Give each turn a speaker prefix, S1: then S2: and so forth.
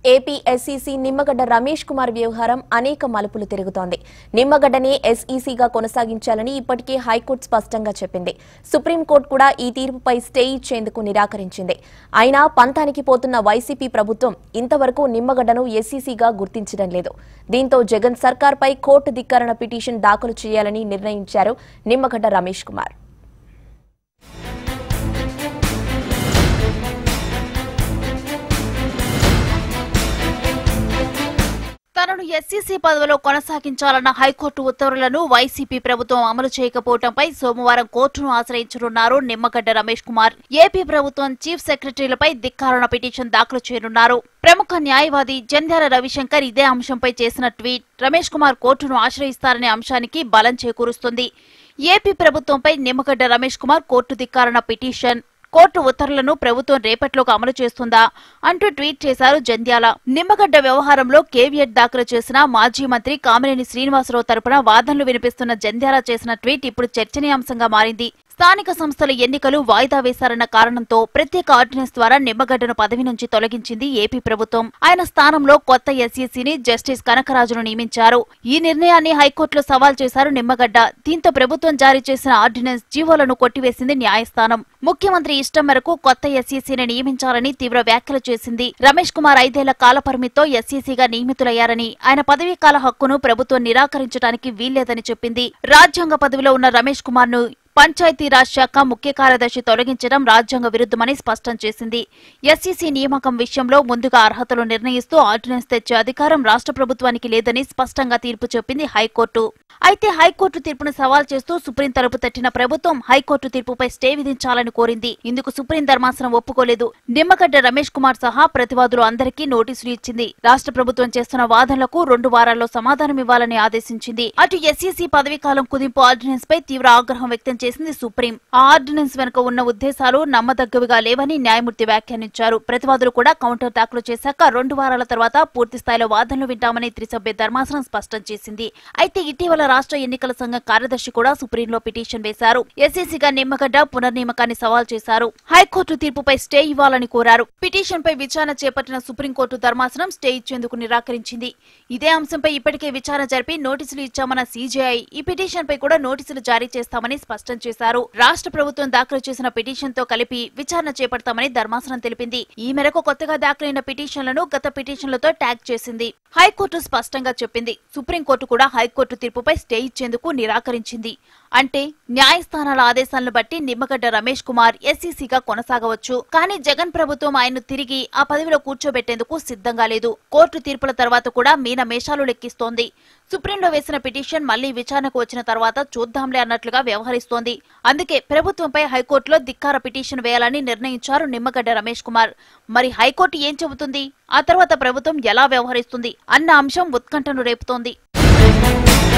S1: AP SEC Nimmagadda Ramesh Kumar వ్యవహారం అనేక మలుపులు తిరుగుతోంది నిమ్మగడ్డనే ఎస్ఈసీగా కొనసాగించాలని ఇప్పటికే హైకోర్టు స్పష్టంగా చెప్పింది సుప్రీంకోర్టు కూడా ఈ తీర్పుపై స్టే ఇచ్చేందుకు నిరాకరించింది అయినా పంతానికి పోతున్న వైసీపీ ప్రభుత్వం ఇంతవరకు నిమ్మగడ్డను ఎస్ఈసీగా గుర్తించడం లేదు దీంతో జగన్ సర్కార్పై కోర్టు ధిక్కరణ పిటిషన్ దాఖలు చేయాలని నిర్ణయించారు నిమ్మగడ్డ రమేష్ కుమార్
S2: తనను ఎస్సీసీ పదవిలో కొనసాగించాలన్న హైకోర్టు ఉత్తర్వులను వైసీపీ ప్రభుత్వం అమలు చేయకపోవడంపై సోమవారం కోర్టును ఆశ్రయించనున్నారు నిమ్మగడ్డ రమేష్ కుమార్ ఏపీ ప్రభుత్వం చీఫ్ సెక్రటరీలపై ధిక్కారణ పిటిషన్ దాఖలు చేయనున్నారు ప్రముఖ న్యాయవాది జంధ్యాల రవిశంకర్ ఇదే అంశంపై చేసిన ట్వీట్ రమేష్ కుమార్ కోర్టును ఆశ్రయిస్తారనే అంశానికి బలం చేకూరుస్తుంది ఏపీ ప్రభుత్వంపై నిమ్మగడ్డ రమేష్ కుమార్ కోర్టు ధిక్కారణ పిటిషన్ కోర్టు ఉత్తర్వులను ప్రభుత్వం రేపట్లోకి అమలు చేస్తుందా అంటూ ట్వీట్ చేశారు జంధ్యాల నిమ్మగడ్డ వ్యవహారంలో కేవియట్ దాఖలు చేసిన మాజీ మంత్రి కామినేని శ్రీనివాసరావు తరపున వాదనలు వినిపిస్తున్న జంధ్యాల చేసిన ట్వీట్ ఇప్పుడు చర్చనీయాంశంగా మారింది స్థానిక సంస్థల ఎన్నికలు వాయిదా వేశారన్న కారణంతో ప్రత్యేక ఆర్డినెన్స్ ద్వారా నిమ్మగడ్డను పదవి నుంచి తొలగించింది ఏపీ ప్రభుత్వం ఆయన స్థానంలో కొత్త ఎస్ఈసీని జస్టిస్ కనకరాజును నియమించారు ఈ నిర్ణయాన్ని హైకోర్టులో సవాల్ చేశారు నిమ్మగడ్డ దీంతో ప్రభుత్వం జారీ చేసిన ఆర్డినెన్స్ జీవోలను కొట్టివేసింది న్యాయస్థానం ముఖ్యమంత్రి ఇష్టం మేరకు కొత్త ఎస్ఈసీని నియమించాలని తీవ్ర వ్యాఖ్యలు చేసింది రమేష్ కుమార్ ఐదేళ్ల కాల పరిమితితో ఎస్ఈసీగా నియమితులయ్యారని ఆయన పదవీ కాల హక్కును ప్రభుత్వం నిరాకరించడానికి వీల్లేదని చెప్పింది రాజ్యాంగ పదవిలో ఉన్న రమేష్ కుమార్ ను పంచాయతీరాజ్ శాఖ ముఖ్య కార్యదర్శి తొలగించడం రాజ్యాంగ విరుద్ధమని స్పష్టం చేసింది ఎస్ఈసీ నియామకం విషయంలో ముందుగా అర్హతలు నిర్ణయిస్తూ ఆర్డినెన్స్ తెచ్చే అధికారం రాష్ట్ర ప్రభుత్వానికి లేదని స్పష్టంగా తీర్పు చెప్పింది హైకోర్టు అయితే హైకోర్టు తీర్పును సవాల్ చేస్తూ సుప్రీం తలుపు తట్టిన ప్రభుత్వం హైకోర్టు తీర్పుపై స్టే విధించాలని కోరింది ఇందుకు సుప్రీం ధర్మాసనం ఒప్పుకోలేదు నిమ్మగడ్డ రమేష్ కుమార్ సహా ప్రతివాదులు అందరికీ నోటీసులు ఇచ్చింది రాష్ట్ర ప్రభుత్వం చేస్తున్న వాదనలకు రెండు వారాల్లో సమాధానం ఇవ్వాలని ఆదేశించింది అటు ఎస్ఈసీ పదవీకాలం కుదింపు ఆర్డినెన్స్ పై తీవ్ర ఆగ్రహం వ్యక్తం చేసింది సుప్రీం ఆ ఆర్డినెన్స్ వెనుక ఉన్న ఉద్దేశాలు నమ్మదగ్గవిగా లేవని న్యాయమూర్తి వ్యాఖ్యానించారు ప్రతివాదులు కూడా కౌంటర్ దాఖలు చేశాక రెండు వారాల తర్వాత పూర్తి స్థాయిలో వాదనలు వింటామని త్రిసభ్య ధర్మాసనం స్పష్టం చేసింది అయితే ఇటీవల రాష్ట్ర ఎన్నికల సంఘం కార్యదర్శి కూడా సుప్రీంలో పిటిషన్ వేశారు ఎస్ఎస్సీగా నిమ్మగడ్డ పునర్నియామకాన్ని సవాల్ చేశారు హైకోర్టు తీర్పుపై స్టే ఇవ్వాలని కోరారు పిటిషన్ పై విచారణ చేపట్టిన సుప్రీంకోర్టు ధర్మాసనం స్టే ఇచ్చేందుకు నిరాకరించింది ఇదే అంశంపై ఇప్పటికే విచారణ జరిపి నోటీసులు ఇచ్చామన్న సీజేఐ ఈ పిటిషన్ పై కూడా నోటీసులు జారీ చేస్తామని స్పష్టం చేశారు రాష్ట్ర ప్రభుత్వం దాఖలు చేసిన పిటిషన్ తో కలిపి విచారణ చేపడతామని ధర్మాసనం తెలిపింది ఈ మేరకు కొత్తగా దాఖలైన పిటిషన్లను గత పిటిషన్లతో ట్యాగ్ చేసింది హైకోర్టు స్పష్టంగా చెప్పింది సుప్రీంకోర్టు కూడా హైకోర్టు తీర్పుపై స్టే ఇచ్చేందుకు నిరాకరించింది అంటే న్యాయస్థానాల ఆదేశాలను బట్టి నిమ్మగడ్డ రమేష్ కుమార్ ఎస్సీసీగా కొనసాగవచ్చు కానీ జగన్ ప్రభుత్వం ఆయన్ను తిరిగి ఆ పదవిలో కూర్చోబెట్టేందుకు సిద్ధంగా లేదు కోర్టు తీర్పుల తర్వాత కూడా మీన మేషాలు లెక్కిస్తోంది సుప్రీంలో వేసిన పిటిషన్ మళ్లీ విచారణకు వచ్చిన తర్వాత చూద్దాంలే అన్నట్లుగా వ్యవహరిస్తోంది అందుకే ప్రభుత్వంపై హైకోర్టులో ధిక్కార పిటిషన్ వేయాలని నిర్ణయించారు నిమ్మగడ్డ రమేష్ కుమార్ మరి హైకోర్టు ఏం చెబుతుంది ఆ తర్వాత ప్రభుత్వం ఎలా వ్యవహరిస్తుంది అన్న అంశం ఉత్కంఠను రేపుతోంది